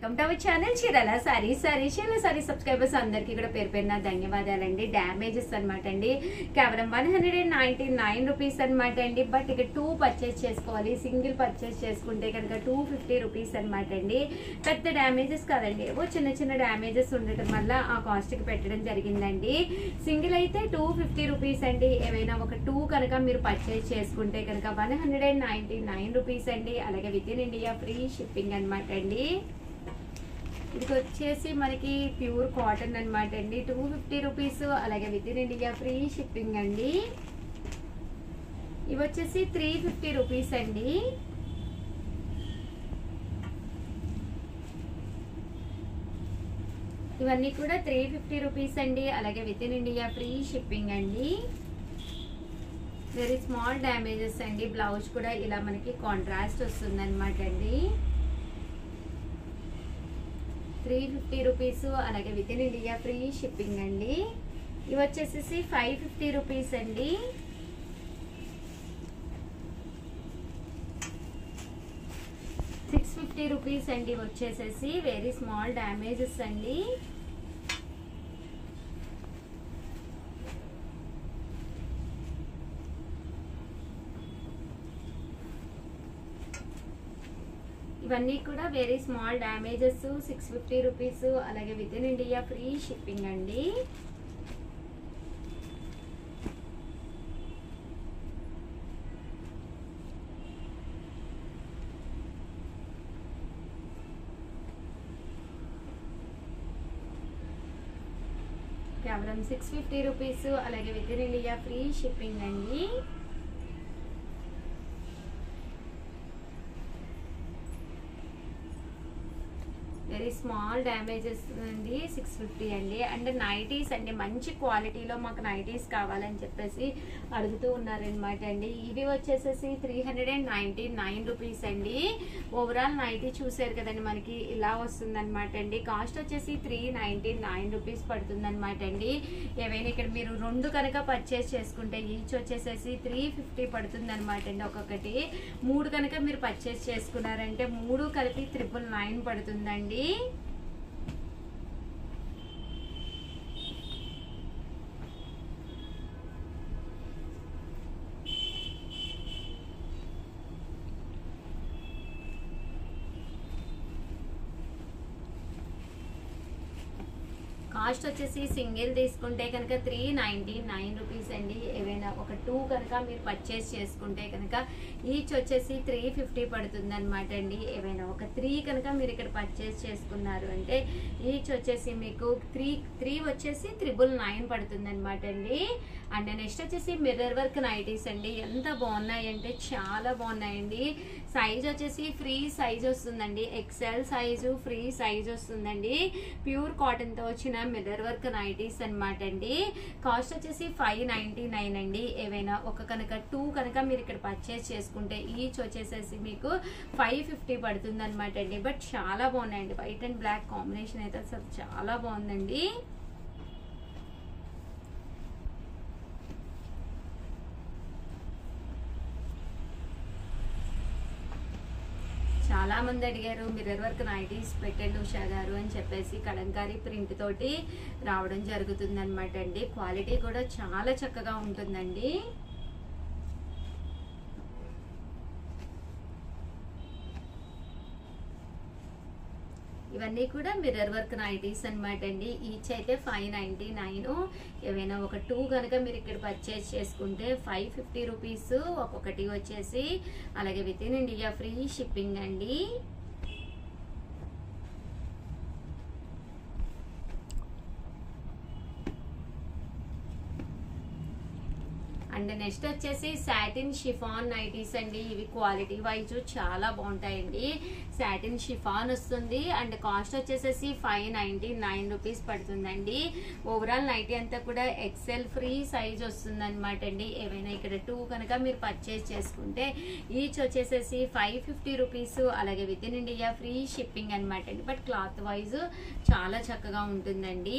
welcome to our channel చీరల sorry sorry చీరల sorry subscribers అందరికీ కూడా పేరు పేరున ధన్యవాదాలండి డ్యామేజెస్ అనమాట అండి కేవలం one hundred and ninety nine rupees అనమాట అండి బట్ ఇక టూ పర్చేస్ చేసుకోవాలి సింగిల్ పర్చేస్ చేసుకుంటే కనుక టూ ఫిఫ్టీ రూపీస్ అనమాట అండి పెద్ద డ్యామేజెస్ కాదండి ఏవో చిన్న చిన్న డ్యామేజెస్ ఉండటం వల్ల ఆ కాస్ట్కి పెట్టడం జరిగిందండి సింగిల్ అయితే టూ ఫిఫ్టీ రూపీస్ అండి ఏవైనా ఒక టూ కనుక మీరు పర్చేస్ చేసుకుంటే కనుక one hundred and ninety nine rupees అండి అలాగే within India free shipping అనమాట అండి ఇది వచ్చేసి మనకి ప్యూర్ కాటన్ అనమాట అండి టూ ఫిఫ్టీ రూపీస్ అలాగే within India free shipping అండి ఇవి వచ్చేసి త్రీ ఫిఫ్టీ రూపీస్ అండి ఇవన్నీ కూడా త్రీ ఫిఫ్టీ రూపీస్ అండి అలాగే within India free shipping అండి వెరీ స్మాల్ డ్యామేజెస్ అండి బ్లౌజ్ కూడా ఇలా మనకి కాంట్రాస్ట్ వస్తుంది అనమాట అండి త్రీ ఫిఫ్టీ రూపీస్ అలాగే within India free shipping అండి ఇవి వచ్చేసేసి ఫైవ్ ఫిఫ్టీ రూపీస్ అండి సిక్స్ ఫిఫ్టీ రూపీస్ అండి ఇవి వచ్చేసేసి వెరీ స్మాల్ డ్యామేజెస్ అండి ఇవన్నీ కూడా very small damages six fifty rupees అలాగే within India free shipping అండి కేవలం సిక్స్ ఫిఫ్టీ రూపీస్ అలాగే within India free shipping అండి వెరీ స్మాల్ డ్యామేజెస్ అండి సిక్స్ ఫిఫ్టీ అండి అండ్ నైటీస్ అండి మంచి క్వాలిటీలో మాకు నైటీస్ కావాలని చెప్పేసి అడుగుతూ ఉన్నారనమాట అండి ఇవి వచ్చేసేసి three hundred and ninety nine rupees అండి ఓవరాల్ నైటీ చూసారు కదండి మనకి ఇలా వస్తుంది అనమాట అండి కాస్ట్ వచ్చేసి త్రీ నైన్టీ నైన్ రూపీస్ పడుతుంది అనమాట అండి ఏవైనా ఇక్కడ మీరు రెండు కనుక పర్చేస్ చేసుకుంటే ఈచ్ వచ్చేసేసి త్రీ ఫిఫ్టీ పడుతుంది అనమాట అండి ఒక్కొక్కటి మూడు కనుక మీరు పర్చేస్ చేసుకున్నారంటే మూడు కలిపి త్రిపుల్ నైన్ పడుతుందండి కాస్ట్ వచ్చేసి సింగిల్ తీసుకుంటే కనుక త్రీ నైంటీ నైన్ రూపీస్ అండి ఏవైనా ఒక టూ కనుక మీరు పర్చేస్ చేసుకుంటే కనుక ఈచ్ వచ్చేసి త్రీ ఫిఫ్టీ పడుతుంది అనమాట అండి ఏవైనా ఒక త్రీ కనుక మీరు ఇక్కడ పర్చేస్ చేసుకున్నారు అంటే ఈచ్ వచ్చేసి మీకు త్రీ త్రీ వచ్చేసి త్రిబుల్ నైన్ పడుతుంది అనమాట అండి అండ్ నెక్స్ట్ వచ్చేసి మిర్రర్ వర్క్ నైటీస్ అండి ఎంత బాగున్నాయి అంటే చాలా బాగున్నాయండి సైజ్ వచ్చేసి ఫ్రీ సైజ్ వస్తుందండి ఎక్సెల్ సైజు ఫ్రీ సైజ్ వస్తుందండి ప్యూర్ కాటన్తో వచ్చిన మిర్రర్ వర్క్ నైటీస్ అనమాట అండి కాస్ట్ వచ్చేసి ఫైవ్ నైంటీ నైన్ అండి ఏవైనా ఒక కనుక టూ కనుక మీరు ఇక్కడ పర్చేస్ చేసుకుంటే ఈచ్ వచ్చేసేసి మీకు ఫైవ్ ఫిఫ్టీ పడుతుంది అనమాట అండి బట్ చాలా బాగున్నాయండి వైట్ అండ్ బ్లాక్ కాంబినేషన్ అయితే అసలు చాలా బాగుందండి చాలా మంది అడిగారు మిర్రర్ వర్క్ నైటీస్ పెట్టండి ఉషా గారు అని చెప్పేసి కలంకారీ ప్రింట్ తోటి రావడం జరుగుతుంది అనమాట అండి క్వాలిటీ కూడా చాలా చక్కగా ఉంటుందండి ఇవన్నీ కూడా మిర్రర్ వర్క్ నైటీస్ అనమాట అండి ఈచ్ అయితే ఫైవ్ నైంటీ నైన్ ఏవైనా ఒక టూ కనుక మీరు ఇక్కడ పర్చేస్ చేసుకుంటే ఫైవ్ ఫిఫ్టీ రూపీస్ ఒక్కొక్కటి వచ్చేసి అలాగే within India free shipping అండి అండ్ నెక్స్ట్ వచ్చేసి సాటిన్ షిఫాన్ నైటీస్ అండి ఇవి క్వాలిటీ వైజ్ చాలా బాగుంటాయండి సాటిన్ షిఫాన్ వస్తుంది అండ్ కాస్ట్ వచ్చేసేసి ఫైవ్ నైంటీ నైన్ రూపీస్ పడుతుందండి ఓవరాల్ నైటీ అంతా కూడా ఎక్సెల్ ఫ్రీ సైజ్ వస్తుంది అనమాట అండి ఏవైనా ఇక్కడ టూ కనుక మీరు పర్చేస్ చేసుకుంటే ఈచ్ వచ్చేసేసి ఫైవ్ ఫిఫ్టీ రూపీస్ అలాగే within India free shipping అనమాట అండి బట్ క్లాత్ వైజ్ చాలా చక్కగా ఉంటుందండి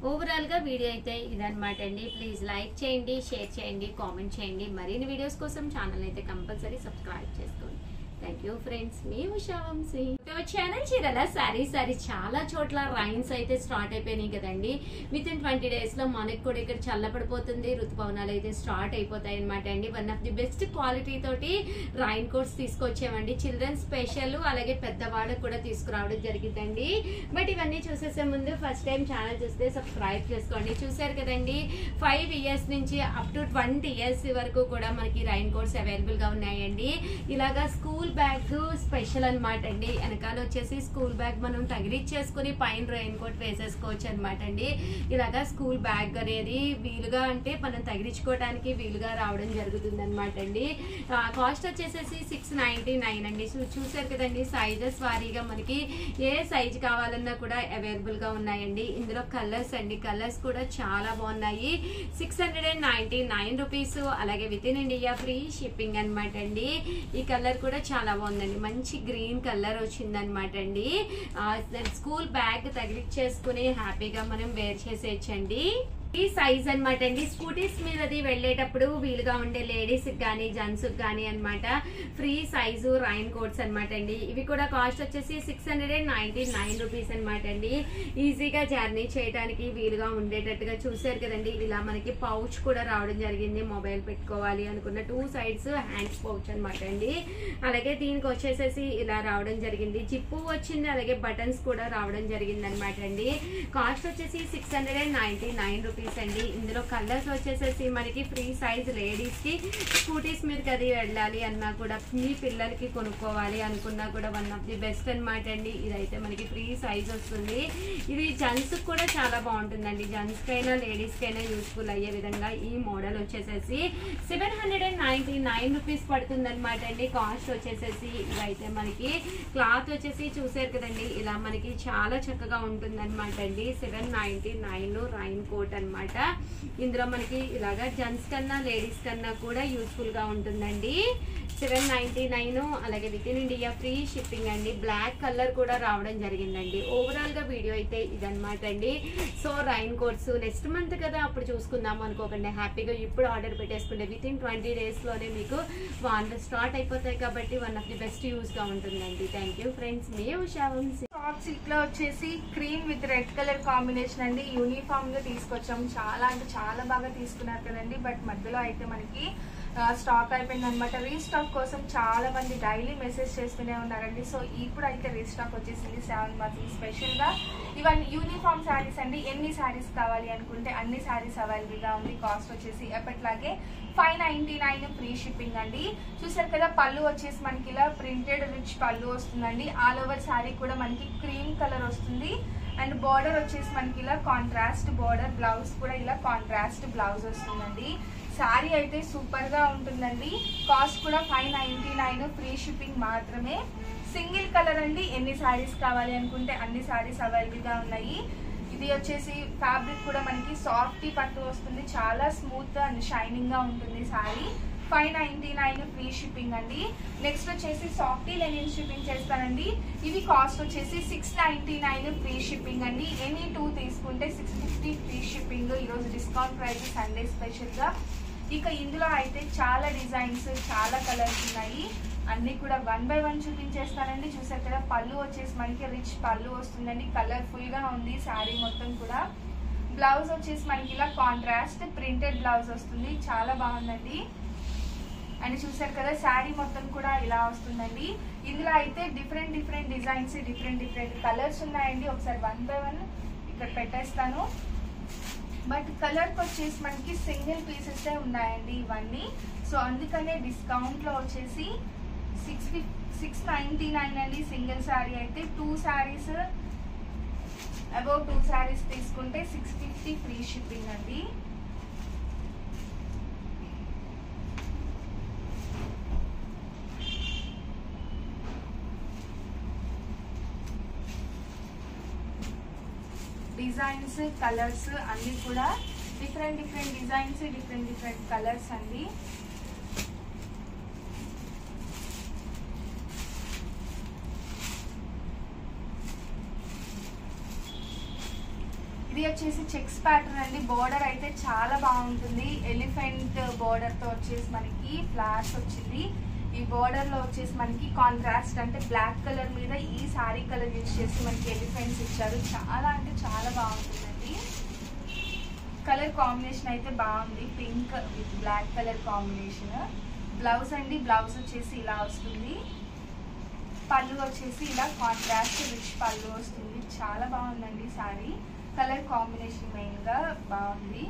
ఓవరాల్ గా వీడియో అయితే ఇదనమాట అండి ప్లీజ్ లైక్ చేయండి షేర్ చేయండి కామెంట్ చేయండి మరిన్ని వీడియోస్ కోసం ఛానల్ అయితే కంపల్సరీ సబ్స్క్రైబ్ చేసుకోండి థ్యాంక్ యూ ఫ్రెండ్స్ మీ ఉషా వంశీ ఛానల్ చీరల సారీ సారీ చాలా చోట్ల రైన్స్ అయితే స్టార్ట్ అయిపోయినాయి కదండి విత్ ఇన్ ట్వంటీ డేస్ లో మనకి కూడా ఇక్కడ చల్లబడిపోతుంది ఋతుపవనాలు అయితే స్టార్ట్ అయిపోతాయి అనమాట అండి one of the best quality తోటి రైన్ కోట్స్ తీసుకొచ్చామండి చిల్డ్రన్ స్పెషల్ అలాగే పెద్దవాళ్ళకి కూడా తీసుకురావడం జరిగిందండి బట్ ఇవన్నీ చూసేసే ముందు ఫస్ట్ టైం ఛానల్ చూస్తే సబ్స్క్రైబ్ చేసుకోండి చూసారు కదండి ఫైవ్ ఇయర్స్ నుంచి అప్ టు ట్వంటీ ఇయర్స్ వరకు కూడా మనకి రైన్ కోట్స్ అవైలబుల్ గా ఉన్నాయండి ఇలాగా స్కూల్ బ్యాగ్ స్పెషల్ అన్నమాట అండి వెనకాల వచ్చేసి స్కూల్ బ్యాగ్ మనం తగిలిచ్చేసుకుని పైన రెయిన్ కోట్ వేసేసుకోవచ్చు అనమాట అండి ఇలాగా స్కూల్ బ్యాగ్ అనేది వీలుగా అంటే మనం తగిలించుకోవడానికి వీలుగా రావడం జరుగుతుంది అనమాట అండి కాస్ట్ వచ్చేసేసి సిక్స్ నైన్టీ నైన్ అండి చూ- చూసారు కదండి సైజెస్ వారీగా మనకి ఏ సైజ్ కావాలన్నా కూడా అవైలబుల్ గా ఉన్నాయండి ఇందులో కలర్స్ అండి కలర్స్ కూడా చాలా బాగున్నాయి six hundred and ninety nine rupees అలాగే within India free shipping అనమాట అండి ఈ కలర్ కూడా చాలా బాగుందండి మంచి గ్రీన్ కలర్ వచ్చింది అనమాట అండి ఆ, స్కూల్ బ్యాగ్ తగిలిచ్చేసుకుని హ్యాపీగా మనం వేర్ చేసేయచ్చండి ఈ సైజ్ అన్నమాట అండి స్కూటీస్ మీదది వెళ్ళేటప్పుడు వీలుగా ఉండే లేడీస్ కానీ జెంట్స్ కానీ అన్నమాట ఫ్రీ సైజు రైన్ కోట్స్ అన్నమాట అండి ఇవి కూడా కాస్ట్ వచ్చేసి six hundred and ninety nine rupees అనమాట అండి ఈజీగా జర్నీ చేయడానికి వీలుగా ఉండేటట్టుగా చూసారు కదండి ఇలా మనకి పౌచ్ కూడా రావడం జరిగింది మొబైల్ పెట్టుకోవాలి అనుకున్న టూ సైడ్స్ హ్యాండ్స్ పౌచ్ అనమాట అండి అలాగే దీనికి వచ్చేసేసి ఇలా రావడం జరిగింది జిప్పు వచ్చింది అలాగే బటన్స్ కూడా రావడం జరిగింది అనమాట అండి కాస్ట్ వచ్చేసి six hundred and ninety nine rupees అండి ఇందులో కలర్స్ వచ్చేసేసి మనకి ఫ్రీ సైజ్ లేడీస్ కి స్కూటీస్ మీదకి అది వెళ్ళాలి అన్నా కూడా మీ పిల్లలకి కొనుక్కోవాలి అనుకున్నా కూడా వన్ ఆఫ్ ది బెస్ట్ అనమాట అండి ఇదైతే మనకి ఫ్రీ సైజ్ వస్తుంది ఇది జెంట్స్ కూడా చాలా బాగుంటుందండి జెంట్స్ కైనా లేడీస్ కైనా యూస్ఫుల్ అయ్యే విధంగా ఈ మోడల్ వచ్చేసేసి seven hundred and ninety nine rupees పడుతుంది అనమాట అండి కాస్ట్ వచ్చేసేసి ఇవైతే మనకి క్లాత్ వచ్చేసి చూసారు కదండి ఇలా మనకి చాలా చక్కగా ఉంటుంది అనమాట అండి seven ninety nine rain coat అన్నమాట ఇందులో మనకి ఇలాగా జెంట్స్ కన్నా లేడీస్ కన్నా కూడా యూస్ఫుల్ గా ఉంటుందండి సెవెన్ నైన్టీ నైన్ అలాగే within India free shipping అండి బ్లాక్ కలర్ కూడా రావడం జరిగిందండి ఓవరాల్ గా వీడియో అయితే ఇదన్నమాట అండి so rain coats next month కదా అప్పుడు చూసుకుందాం అనుకోకండి హ్యాపీగా ఇప్పుడు ఆర్డర్ పెట్టేసుకుంటే విత్ ఇన్ ట్వంటీ డేస్ లోనే మీకు వాన్లు స్టార్ట్ అయిపోతాయి కాబట్టి one of the best use గా ఉంటుందండి థ్యాంక్ యూ ఫ్రెండ్స్ మీ ఉషా వంశీ సాఫ్ట్ సిల్క్ లో వచ్చేసి cream with red colour combination అండి యూనిఫామ్ గా తీసుకొచ్చాం చాలా అంటే చాలా బాగా తీసుకున్నారు కదండి బట్ మధ్యలో అయితే మనకి స్టాక్ అయిపోయింది అనమాట రీస్టాక్ కోసం చాలా మంది డైలీ మెసేజ్ చేస్తూనే ఉన్నారండి సో ఇప్పుడు అయితే రీస్టాక్ వచ్చేసింది సెవెన్ మంత్ స్పెషల్ గా ఇవన్నీ యూనిఫామ్ శారీస్ అండి ఎన్ని శారీస్ కావాలి అనుకుంటే అన్ని శారీస్ అవైలబుల్ గా ఉంది కాస్ట్ వచ్చేసి ఎప్పట్లాగే five ninety nine free shipping అండి చూసారు కదా పళ్ళు వచ్చేసి మనకి ఇలా ప్రింటెడ్ రిచ్ పళ్ళు వస్తుందండి ఆల్ ఓవర్ శారీ కూడా మనకి క్రీమ్ కలర్ వస్తుంది అండ్ బార్డర్ వచ్చేసి మనకి ఇలా కాంట్రాస్ట్ బార్డర్ బ్లౌజ్ కూడా ఇలా కాంట్రాస్ట్ బ్లౌజ్ వస్తుందండి శారీ అయితే సూపర్ గా ఉంటుందండి కాస్ట్ కూడా five ninety nine free shipping మాత్రమే సింగిల్ కలర్ అండి ఎన్ని శారీస్ కావాలి అనుకుంటే అన్ని శారీస్ అవైలబుల్ గా ఉన్నాయి ఇది వచ్చేసి ఫ్యాబ్రిక్ కూడా మనకి సాఫ్ట్ పట్టు వస్తుంది చాలా స్మూత్ అండ్ షైనింగ్ గా ఉంటుంది sari five ninety nine free shipping అండి నెక్స్ట్ వచ్చేసి సాఫ్టీ లెనిన్ షిప్పింగ్ చేస్తానండి ఇవి కాస్ట్ వచ్చేసి six ninety nine free shipping అండి ఎనీ టూ తీసుకుంటే సిక్స్ ఫిఫ్టీ ఫ్రీ షిప్పింగ్ ఈరోజు డిస్కౌంట్ ప్రైస్ సండే స్పెషల్గా ఇక ఇందులో అయితే చాలా డిజైన్స్ చాలా కలర్స్ ఉన్నాయి అన్ని కూడా వన్ బై వన్ చూపించేస్తానండి చూసారు కదా పళ్ళు వచ్చేసి మనకి రిచ్ పళ్ళు వస్తుందండి కలర్ఫుల్ గా ఉంది శారీ మొత్తం కూడా బ్లౌజ్ వచ్చేసి మనకి ఇలా కాంట్రాస్ట్ ప్రింటెడ్ బ్లౌజ్ వస్తుంది చాలా బాగుందండి అండ్ చూసారు కదా శారీ మొత్తం కూడా ఇలా వస్తుందండి ఇందులో అయితే different different designs different different colours ఉన్నాయండి ఒకసారి వన్ బై వన్ ఇక్కడ పెట్టేస్తాను బట్ కలర్కి వచ్చేసి మనకి సింగిల్ పీసెస్ ఉన్నాయండి ఇవన్నీ సో అందుకనే డిస్కౌంట్లో వచ్చేసి సిక్స్ సిక్స్ నైంటీ నైన్ అండి సింగిల్ శారీ అయితే two saris above two saris తీసుకుంటే సిక్స్ ఫిఫ్టీ ఫ్రీ షిప్పింగ్ అండి డిజైన్స్ కలర్స్ అన్ని కూడా different different designs different different colours అండి ఇది వచ్చేసి చెక్స్ ప్యాటర్న్ అండి బోర్డర్ అయితే చాలా బాగుంటుంది ఎలిఫెంట్ బోర్డర్ తో వచ్చేసి మనకి ఫ్లాష్ వచ్చింది ఈ బోర్డర్ లో వచ్చేసి మనకి కాంట్రాస్ట్ అంటే బ్లాక్ కలర్ మీద ఈ సారీ కలర్ యూజ్ చేసి మనకి ఎలిఫెంట్స్ ఇచ్చారు చాలా అంటే చాలా బాగుంటుందండి కలర్ కాంబినేషన్ అయితే బాగుంది pink with black colour combination blouse అండి బ్లౌజ్ వచ్చేసి ఇలా వస్తుంది పళ్ళు వచ్చేసి ఇలా కాంట్రాస్ట్ రిచ్ పళ్ళు వస్తుంది చాలా బాగుందండి సారీ కలర్ కాంబినేషన్ మెయిన్ గా బాగుంది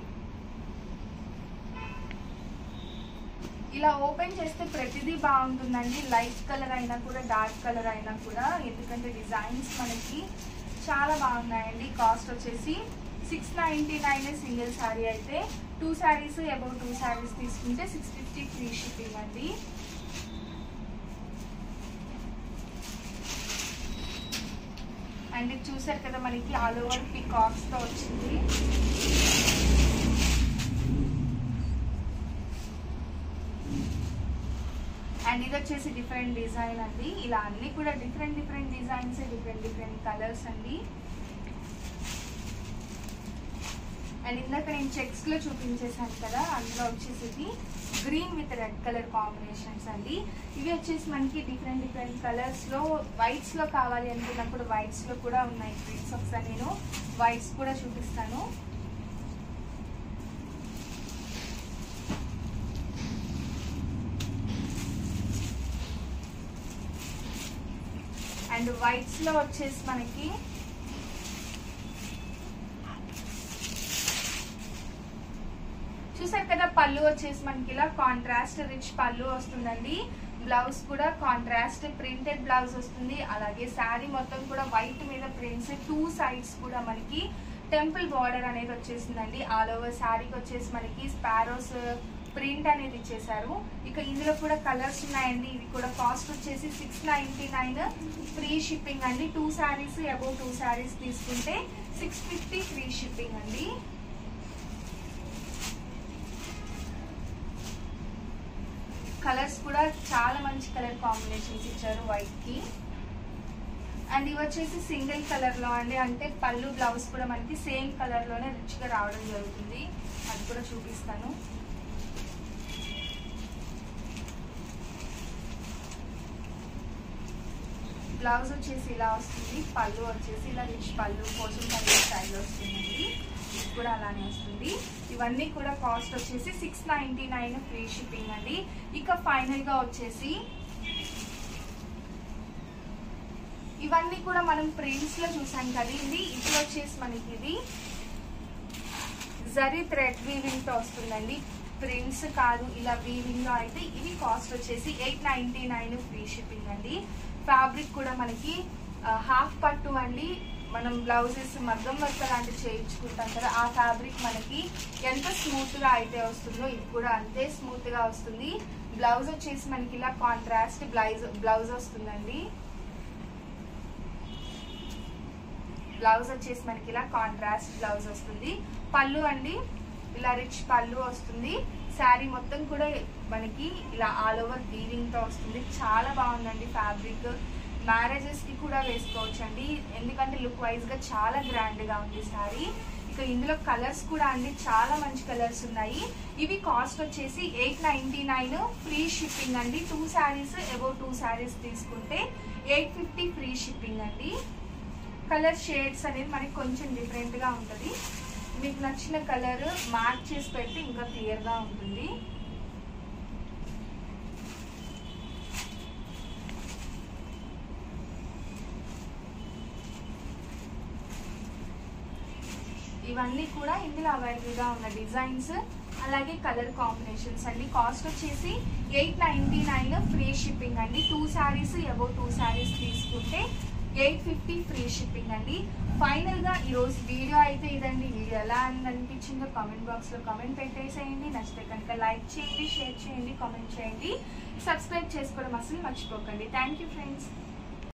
ఇలా ఓపెన్ చేస్తే ప్రతిదీ బాగుంటుందండి లైట్ కలర్ అయినా కూడా డార్క్ కలర్ అయినా కూడా ఎందుకంటే డిజైన్స్ మనకి చాలా బాగున్నాయండి కాస్ట్ వచ్చేసి six ninety nine single sari అయితే two saris above two saris తీసుకుంటే సిక్స్ ఫిఫ్టీ ఫ్రీ షిప్పింగ్ అండి అండ్ ఇది చూసారు కదా మనకి ఆల్ ఓవర్ పికాక్స్ తో వచ్చింది అండ్ ఇది వచ్చేసి డిఫరెంట్ డిజైన్ అండి ఇలా అన్ని కూడా different different designs different different colours అండి అండ్ ఇందాక నేను చెక్స్ లో చూపించేసాను కదా అందులో వచ్చేసి ఇది green with red colour combinations అండి ఇవి వచ్చేసి మనకి డిఫరెంట్ డిఫరెంట్ కలర్స్ లో వైట్స్ లో కావాలి అనుకున్నప్పుడు వైట్స్ లో కూడా ఉన్నాయి ప్రింట్స్ ఒకసారి నేను వైట్స్ కూడా చూపిస్తాను అండ్ వైట్స్ లో వచ్చేసి మనకి చూసారు కదా పళ్ళు వచ్చేసి మనకి ఇలా కాంట్రాస్ట్ రిచ్ పళ్ళు వస్తుందండి బ్లౌజ్ కూడా కాంట్రాస్ట్ ప్రింటెడ్ బ్లౌజ్ వస్తుంది అలాగే శారీ మొత్తం కూడా వైట్ మీద ప్రింట్స్ టూ సైడ్స్ కూడా మనకి టెంపుల్ బార్డర్ అనేది వచ్చేసిందండి ఆల్ ఓవర్ శారీకి వచ్చేసి మనకి స్పారోస్ ప్రింట్ అనేది ఇచ్చేసారు ఇక ఇందులో కూడా కలర్స్ ఉన్నాయండి ఇవి కూడా కాస్ట్ వచ్చేసి six ninety nine free shipping అండి two saris above two saris తీసుకుంటే సిక్స్ ఫిఫ్టీ ఫ్రీ షిప్పింగ్ అండి కలర్స్ కూడా చాలా మంచి కలర్ కాంబినేషన్స్ ఇచ్చారు వైట్ కి అండ్ ఇవి వచ్చేసి సింగిల్ కలర్ లో అండి అంటే పళ్ళు బ్లౌజ్ కూడా మనకి సేమ్ కలర్ లోనే రిచ్ గా రావడం జరుగుతుంది అది కూడా చూపిస్తాను బ్లౌజ్ వచ్చేసి ఇలా వస్తుంది పళ్ళు వచ్చేసి ఇలా రిచ్ పళ్ళు కోసం పళ్ళు స్టైల్ వస్తుందండి ఇది కూడా అలానే వస్తుంది ఇవన్నీ కూడా కాస్ట్ వచ్చేసి six ninety nine free shipping అండి ఇక ఫైనల్ గా వచ్చేసి ఇవన్నీ కూడా మనం ప్రింట్స్ లో చూసాం కదండి ఇప్పుడు వచ్చేసి మనకి ఇది జరీ థ్రెడ్ వీవింగ్ తో వస్తుందండి ప్రింట్స్ కాదు ఇలా వీవింగ్ లో అయితే ఇవి కాస్ట్ వచ్చేసి eight ninety nine free shipping అండి ఫ్యాబ్రిక్ కూడా మనకి హాఫ్ పట్టు అండి మనం బ్లౌజెస్ మగ్గం వర్క్ లాంటివి చేయించుకుంటాం కదా ఆ ఫ్యాబ్రిక్ మనకి ఎంత స్మూత్ గా అయితే వస్తుందో ఇది కూడా అంతే స్మూత్ గా వస్తుంది బ్లౌజ్ వచ్చేసి మనకి ఇలా కాంట్రాస్ట్ బ్లౌజ్ బ్లౌజ్ వస్తుందండి బ్లౌజ్ వచ్చేసి మనకి ఇలా కాంట్రాస్ట్ బ్లౌజ్ వస్తుంది పళ్ళు అండి ఇలా రిచ్ పళ్ళు వస్తుంది శారీ మొత్తం కూడా మనకి ఇలా ఆల్ ఓవర్ వీవింగ్ తో వస్తుంది చాలా బాగుందండి ఫ్యాబ్రిక్ మ్యారేజెస్ కి కూడా వేసుకోవచ్చు అండి ఎందుకంటే లుక్ వైజ్ గా చాలా గ్రాండ్ గా ఉంది శారీ ఇక ఇందులో కలర్స్ కూడా అండి చాలా మంచి కలర్స్ ఉన్నాయి ఇవి కాస్ట్ వచ్చేసి eight ninety nine free shipping అండి two saris above two saris తీసుకుంటే ఎయిట్ ఫిఫ్టీ ఫ్రీ షిప్పింగ్ అండి కలర్ షేడ్స్ అనేది మనకి కొంచెం డిఫరెంట్ గా ఉంటుంది మీకు నచ్చిన కలర్ మార్క్ చేసి పెడితే ఇంకా క్లియర్ గా ఉంటుంది ఇవన్నీ కూడా ఇందులో అవైలబుల్ గా ఉన్న డిజైన్స్ అలాగే కలర్ కాంబినేషన్స్ అండి కాస్ట్ వచ్చేసి eight ninety nine free shipping అండి two saris above two saris తీసుకుంటే ఎయిట్ ఫిఫ్టీ ఫ్రీ షిప్పింగ్ అండి ఫైనల్ గా ఈ రోజు వీడియో అయితే ఇదండి వీడియో ఎలా అని అనిపించిందో కామెంట్ బాక్స్ లో కామెంట్ పెట్టేసేయండి నచ్చితే కనుక లైక్ చేయండి షేర్ చేయండి కామెంట్ చేయండి సబ్స్క్రైబ్ చేసుకోవడం అసలు మర్చిపోకండి థ్యాంక్ యూ ఫ్రెండ్స్